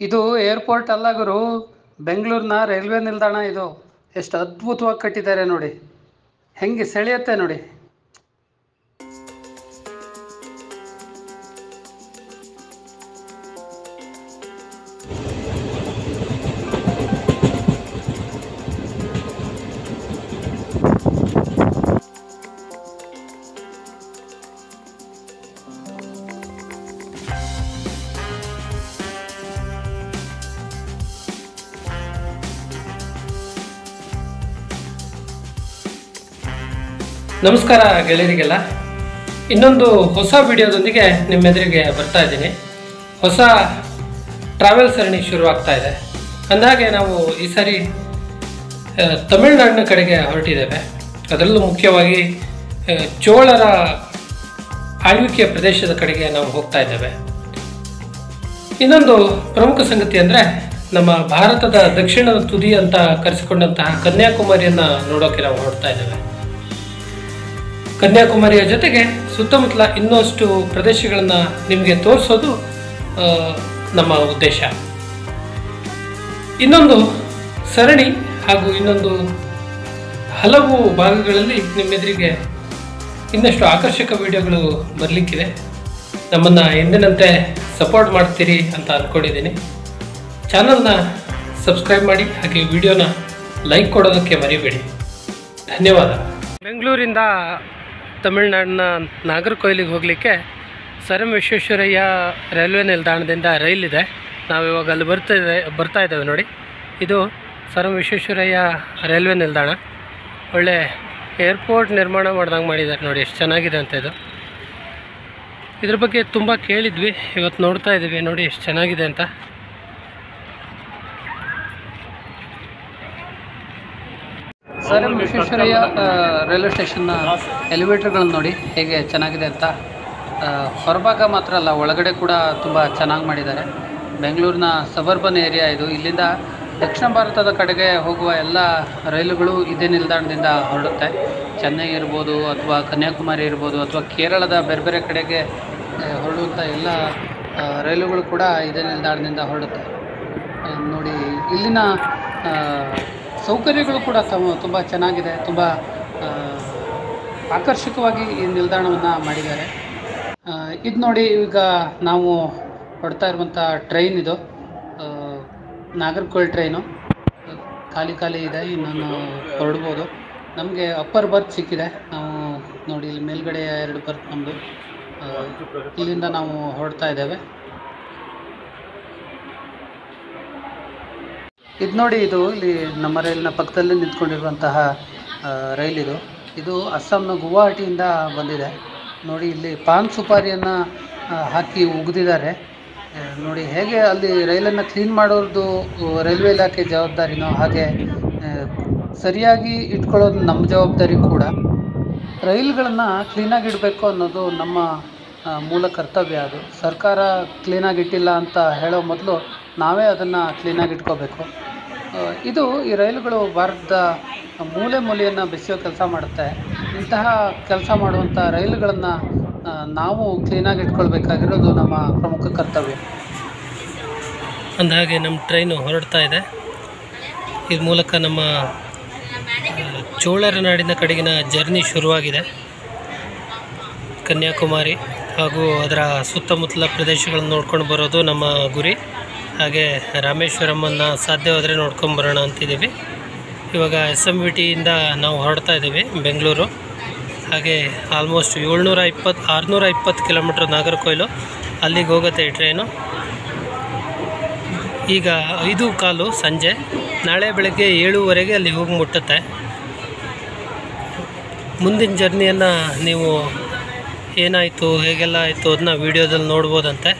ಇದು ಏರ್ಪೋರ್ಟ್ ಅಲ್ಲ ಗುರು ಬೆಂಗಳೂರಿನ ರೈಲ್ವೆ ನಿಲ್ದಾಣ ಇದು ಎಷ್ಟು ಅದ್ಭುತವಾಗಿ ಕಟ್ಟಿದ್ದಾರೆ ನೋಡಿ ಹೆಂಗೆ ಸೆಳೆಯುತ್ತೆ ನೋಡಿ ನಮಸ್ಕಾರ ಗೆಳೆಯರಿಗೆಲ್ಲ ಇನ್ನೊಂದು ಹೊಸ ವಿಡಿಯೋದೊಂದಿಗೆ ನಿಮ್ಮ ಎದುರಿಗೆ ಬರ್ತಾ ಇದ್ದೀನಿ ಹೊಸ ಟ್ರಾವೆಲ್ ಸರಣಿ ಶುರುವಾಗ್ತಾ ಇದೆ ಅಂದಾಗೆ ನಾವು ಈ ಸಾರಿ ಆ, ತಮಿಳುನಾಡಿನ ಕಡೆಗೆ ಹೊರಟಿದ್ದೇವೆ ಅದರಲ್ಲೂ ಮುಖ್ಯವಾಗಿ ಆ, ಚೋಳರ ಆಳ್ವಿಕೆಯ ಪ್ರದೇಶದ ಕಡೆಗೆ ನಾವು ಹೋಗ್ತಾ ಇದ್ದೇವೆ ಇನ್ನೊಂದು ಪ್ರಮುಖ ಸಂಗತಿ ಅಂದರೆ ನಮ್ಮ ಭಾರತದ ದಕ್ಷಿಣದ ತುದಿ ಅಂತ ಕರೆಸಿಕೊಂಡಂತಹ ಕನ್ಯಾಕುಮಾರಿಯನ್ನು ನೋಡೋಕೆ ನಾವು ಹೊರಡ್ತಾ ಇದ್ದೇವೆ ಕನ್ಯಾಕುಮಾರಿಯ ಜೊತೆಗೆ ಸುತ್ತಮುತ್ತಲ ಇನ್ನಷ್ಟು ಪ್ರದೇಶಗಳನ್ನು ನಿಮಗೆ ತೋರಿಸೋದು ಆ, ನಮ್ಮ ಉದ್ದೇಶ ಇನ್ನೊಂದು ಸರಣಿ ಹಾಗೂ ಇನ್ನೊಂದು ಹಲವು ಭಾಗಗಳಲ್ಲಿ ನಿಮ್ಮೆದುರಿಗೆ ಇನ್ನಷ್ಟು ಆಕರ್ಷಕ ವಿಡಿಯೋಗಳು ಬರಲಿಕ್ಕಿದೆ ನಮ್ಮನ್ನು ಎಂದಿನಂತೆ ಸಪೋರ್ಟ್ ಮಾಡ್ತೀರಿ ಅಂತ ಅಂದ್ಕೊಂಡಿದ್ದೀನಿ ಚಾನಲ್ನ ಸಬ್ಸ್ಕ್ರೈಬ್ ಮಾಡಿ ಹಾಗೆ ವಿಡಿಯೋನ ಲೈಕ್ ಕೊಡೋದಕ್ಕೆ ಮರಿಬೇಡಿ ಧನ್ಯವಾದ ಬೆಂಗಳೂರಿಂದ ತಮಿಳುನಾಡಿನ ನಾಗರಕೊಯ್ಲಿಗೆ ಹೋಗಲಿಕ್ಕೆ ಸರ್ ಎಂ ವಿಶ್ವೇಶ್ವರಯ್ಯ ರೈಲ್ವೆ ನಿಲ್ದಾಣದಿಂದ ರೈಲಿದೆ ನಾವು ಇವಾಗ ಅಲ್ಲಿ ಬರ್ತಾ ಇದೆ ಬರ್ತಾ ಇದ್ದೇವೆ ನೋಡಿ ಇದು ಸರ್ ಎಂ ವಿಶ್ವೇಶ್ವರಯ್ಯ ರೈಲ್ವೆ ನಿಲ್ದಾಣ ಒಳ್ಳೆ ಏರ್ಪೋರ್ಟ್ ನಿರ್ಮಾಣ ಮಾಡ್ದಂಗೆ ಮಾಡಿದ್ದಾರೆ ನೋಡಿ ಎಷ್ಟು ಚೆನ್ನಾಗಿದೆ ಅಂತ ಇದು ಇದ್ರ ಬಗ್ಗೆ ತುಂಬ ಕೇಳಿದ್ವಿ ಇವತ್ತು ನೋಡ್ತಾ ಇದ್ದೀವಿ ನೋಡಿ ಎಷ್ಟು ಚೆನ್ನಾಗಿದೆ ಅಂತ ಸರ್ ಎಂ ವಿಶ್ವೇಶ್ವರಯ್ಯ ಆ, ರೈಲ್ವೆ ಸ್ಟೇಷನ್ನ ಎಲಿವೇಟರ್ಗಳನ್ನು ನೋಡಿ ಹೇಗೆ ಚೆನ್ನಾಗಿದೆ ಅಂತ ಆ, ಹೊರಭಾಗ ಮಾತ್ರ ಅಲ್ಲ ಒಳಗಡೆ ಕೂಡ ತುಂಬ ಚೆನ್ನಾಗಿ ಮಾಡಿದ್ದಾರೆ ಬೆಂಗಳೂರಿನ ಸಬರ್ಬನ್ ಏರಿಯಾ ಇದು ಇಲ್ಲಿಂದ ದಕ್ಷಿಣ ಭಾರತದ ಕಡೆಗೆ ಹೋಗುವ ಎಲ್ಲ ರೈಲುಗಳು ಇದೇ ನಿಲ್ದಾಣದಿಂದ ಹೊರಡುತ್ತೆ ಚೆನ್ನೈ ಇರ್ಬೋದು ಅಥವಾ ಕನ್ಯಾಕುಮಾರಿ ಇರ್ಬೋದು ಅಥವಾ ಕೇರಳದ ಬೇರೆ ಬೇರೆ ಕಡೆಗೆ ಆ, ಹೊರಡುವಂಥ ಎಲ್ಲ ಆ, ರೈಲುಗಳು ಕೂಡ ಇದೇ ನಿಲ್ದಾಣದಿಂದ ಹೊರಡುತ್ತೆ ಆ, ನೋಡಿ ಇಲ್ಲಿನ ಆ, ಸೌಕರ್ಯಗಳು ಕೂಡ ತಮ್ಮ ತುಂಬ ಚೆನ್ನಾಗಿದೆ ತುಂಬ ಆ, ಆಕರ್ಷಕವಾಗಿ ಈ ನಿಲ್ದಾಣವನ್ನು ಮಾಡಿದ್ದಾರೆ ಇದು ನೋಡಿ ಈಗ ನಾವು ಹೊಡ್ತಾ ಇರುವಂಥ ಟ್ರೈನ್ ಇದು ಆ, ನಾಗರ್ಕೋಲ್ ಟ್ರೈನು ಖಾಲಿ ಖಾಲಿ ಇದೆ ಇನ್ನೊಂದು ಹೊರಡ್ಬೋದು ನಮಗೆ ಅಪ್ಪರ್ ಬರ್ತ್ ಸಿಕ್ಕಿದೆ ನಾವು ನೋಡಿ ಇಲ್ಲಿ ಮೇಲ್ಗಡೆ ಎರಡು ಬರ್ತ್ ನಮ್ಮದು ಇಲ್ಲಿಂದ ನಾವು ಹೊರಡ್ತಾ ಇದ್ದೇವೆ ಇದು ನೋಡಿ ಇದು ಇಲ್ಲಿ ನಮ್ಮ ರೈಲಿನ ಪಕ್ಕದಲ್ಲಿ ನಿಂತ್ಕೊಂಡಿರುವಂತಹ ಆ, ರೈಲಿದು ಇದು ಅಸ್ಸಾಂನ ಗುವಾಹಟಿಯಿಂದ ಬಂದಿದೆ ನೋಡಿ ಇಲ್ಲಿ ಪಾನ್ ಸುಪಾರಿಯನ್ನು ಹಾಕಿ ಉಗಿದಿದ್ದಾರೆ ಆ, ನೋಡಿ ಹೇಗೆ ಅಲ್ಲಿ ರೈಲನ್ನು ಕ್ಲೀನ್ ಮಾಡೋದು ಆ, ರೈಲ್ವೆ ಇಲಾಖೆ ಜವಾಬ್ದಾರಿನೋ ಹಾಗೆ ಆ, ಸರಿಯಾಗಿ ಇಟ್ಕೊಳ್ಳೋದು ನಮ್ಮ ಜವಾಬ್ದಾರಿ ಕೂಡ ರೈಲುಗಳನ್ನು ಕ್ಲೀನಾಗಿ ಇಡಬೇಕು ಅನ್ನೋದು ನಮ್ಮ ಆ, ಮೂಲ ಕರ್ತವ್ಯ ಅದು ಸರ್ಕಾರ ಕ್ಲೀನಾಗಿ ಇಟ್ಟಿಲ್ಲ ಅಂತ ಹೇಳೋ ಮೊದಲು ನಾವೇ ಅದನ್ನು ಕ್ಲೀನಾಗಿ ಇಟ್ಕೋಬೇಕು ಆ, ಇದು ಈ ರೈಲುಗಳು ಭಾರತದ ಮೂಲೆ ಮೂಲೆಯನ್ನು ಬೆಸೆಯೋ ಕೆಲಸ ಮಾಡುತ್ತೆ ಇಂತಹ ಕೆಲಸ ಮಾಡುವಂಥ ರೈಲುಗಳನ್ನು ನಾವು ಕ್ಲೀನಾಗಿ ಇಟ್ಕೊಳ್ಬೇಕಾಗಿರೋದು ನಮ್ಮ ಪ್ರಮುಖ ಕರ್ತವ್ಯ ಅಂದಹಾಗೆ ನಮ್ಮ ಟ್ರೈನು ಹೊರಡ್ತಾ ಇದೆ ಇದ್ರ ಮೂಲಕ ನಮ್ಮ ಆ, ಚೋಳರ ನಾಡಿನ ಕಡೆಗಿನ ಜರ್ನಿ ಶುರುವಾಗಿದೆ ಕನ್ಯಾಕುಮಾರಿ ಹಾಗೂ ಅದರ ಸುತ್ತಮುತ್ತಲ ಪ್ರದೇಶಗಳನ್ನು ನೋಡ್ಕೊಂಡು ಬರೋದು ನಮ್ಮ ಗುರಿ ಹಾಗೆ ರಾಮೇಶ್ವರಮನ್ನು ಸಾಧ್ಯವಾದರೆ ನೋಡ್ಕೊಂಡು ಬರೋಣ ಅಂತಿದ್ದೀವಿ ಇವಾಗ ಎಸ್ ಎಮ್ ವಿ ಟಿಯಿಂದ ನಾವು ಹೊರಡ್ತಾ ಇದ್ದೀವಿ ಬೆಂಗಳೂರು ಹಾಗೆ ಆಲ್ಮೋಸ್ಟ್ ಏಳ್ನೂರ ಇಪ್ಪತ್ತು ಆರುನೂರ ಇಪ್ಪತ್ತು ಕಿಲೋಮೀಟ್ರ್ ನಾಗರಕೊಯ್ಲು ಅಲ್ಲಿಗೆ ಹೋಗುತ್ತೆ ಈ ಟ್ರೈನು ಈಗ ಐದು ಕಾಲು ಸಂಜೆ ನಾಳೆ ಬೆಳಗ್ಗೆ ಏಳುವರೆಗೆ ಅಲ್ಲಿ ಹೋಗಿ ಮುಟ್ಟುತ್ತೆ ಮುಂದಿನ ಜರ್ನಿಯನ್ನು ನೀವು ಏನಾಯಿತು ಹೇಗೆಲ್ಲ ಆಯಿತು ಅದನ್ನ ವೀಡಿಯೋದಲ್ಲಿ ನೋಡ್ಬೋದಂತೆ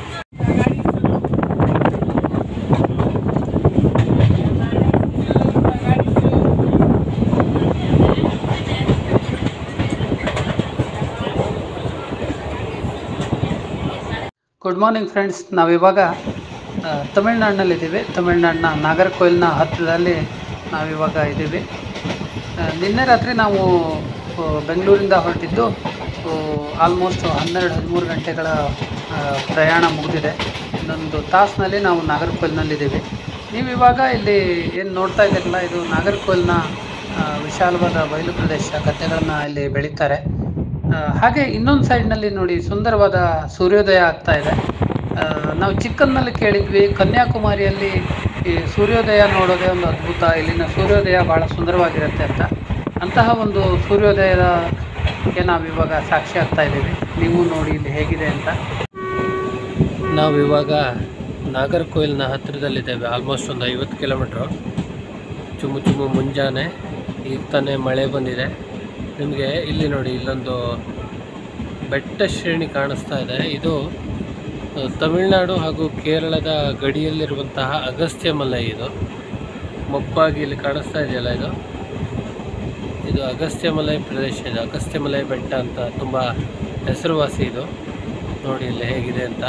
ಗುಡ್ ಮಾರ್ನಿಂಗ್ ಫ್ರೆಂಡ್ಸ್ ನಾವಿವಾಗ ಆ, ತಮಿಳ್ನಾಡಿನಲ್ಲಿದ್ದೀವಿ ತಮಿಳ್ನಾಡಿನ ನಾಗರ್ಕೋಯಿಲ್ನ ಹತ್ತಿರದಲ್ಲಿ ನಾವಿವಾಗ ಇದ್ದೀವಿ ಆ, ನಿನ್ನೆ ರಾತ್ರಿ ನಾವು ಆ, ಬೆಂಗಳೂರಿಂದ ಹೊರಟಿದ್ದು ಆಲ್ಮೋಸ್ಟ್ ಹನ್ನೆರಡು ಹದಿಮೂರು ಗಂಟೆಗಳ ಆ, ಪ್ರಯಾಣ ಮುಗಿದಿದೆ ಇನ್ನೊಂದು ತಾಸಿನಲ್ಲಿ ನಾವು ನಾಗರ್ಕೋಯಿಲ್ನಲ್ಲಿದ್ದೀವಿ ನೀವು ಇವಾಗ ಇಲ್ಲಿ ಏನು ನೋಡ್ತಾ ಇದ್ದೀರಲ್ಲ ಇದು ನಾಗರ್ಕೋಯಿಲ್ನ ಆ, ವಿಶಾಲವಾದ ಬಯಲು ಪ್ರದೇಶ ಗದ್ದೆಗಳನ್ನು ಇಲ್ಲಿ ಬೆಳೀತಾರೆ ಆ, ಹಾಗೆ ಇನ್ನೊಂದು ಸೈಡ್ನಲ್ಲಿ ನೋಡಿ ಸುಂದರವಾದ ಸೂರ್ಯೋದಯ ಆಗ್ತಾ ಇದೆ ಆ, ನಾವು ಚಿಕ್ಕನ್ನಲ್ಲಿ ಕೇಳಿದ್ವಿ ಕನ್ಯಾಕುಮಾರಿಯಲ್ಲಿ ಈ ಸೂರ್ಯೋದಯ ನೋಡೋದೇ ಒಂದು ಅದ್ಭುತ ಇಲ್ಲಿನ ಸೂರ್ಯೋದಯ ಭಾಳ ಸುಂದರವಾಗಿರುತ್ತೆ ಅಂತ ಅಂತಹ ಒಂದು ಸೂರ್ಯೋದಯಕ್ಕೆ ನಾವಿವಾಗ ಸಾಕ್ಷಿ ಆಗ್ತಾ ಇದ್ದೀವಿ ನೀವು ನೋಡಿ ಇಲ್ಲಿ ಹೇಗಿದೆ ಅಂತ ನಾವಿವಾಗ ನಾಗರ್ಕೋಯಿಲ್ನ ಹತ್ತಿರದಲ್ಲಿದ್ದೇವೆ ಆಲ್ಮೋಸ್ಟ್ ಒಂದು ಐವತ್ತು ಕಿಲೋಮೀಟ್ರು ಚುಮ್ಮು ಚುಮ್ಮು ಮುಂಜಾನೆ ಈಗ ತಾನೇ ಮಳೆ ಬಂದಿದೆ ನಿಮಗೆ ಇಲ್ಲಿ ನೋಡಿ ಇಲ್ಲೊಂದು ಬೆಟ್ಟ ಶ್ರೇಣಿ ಕಾಣಿಸ್ತಾ ಇದೆ ಇದು ಆ, ತಮಿಳುನಾಡು ಹಾಗೂ ಕೇರಳದ ಗಡಿಯಲ್ಲಿರುವಂತಹ ಅಗಸ್ತ್ಯ ಮಲೈ ಇದು ಮೊಬ್ಬಾಗಿ ಇಲ್ಲಿ ಕಾಣಿಸ್ತಾ ಇದೆಯಲ್ಲ ಇದು ಇದು ಅಗಸ್ತ್ಯ ಮಲೈ ಪ್ರದೇಶ ಇದು ಅಗಸ್ತ್ಯ ಮಲೈ ಬೆಟ್ಟ ಅಂತ ತುಂಬ ಹೆಸರುವಾಸಿ ಇದು ನೋಡಿ ಇಲ್ಲಿ ಹೇಗಿದೆ ಅಂತ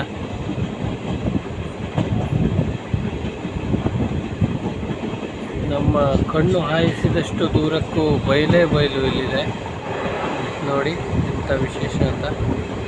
ನಮ್ಮ ಕಣ್ಣು ಹಾಯಿಸಿದಷ್ಟು ದೂರಕ್ಕೂ ಬಯಲೇ ಬಯಲು ಇಲ್ಲಿದೆ ನೋಡಿ ಎಂಥ ವಿಶೇಷ ಅಂತ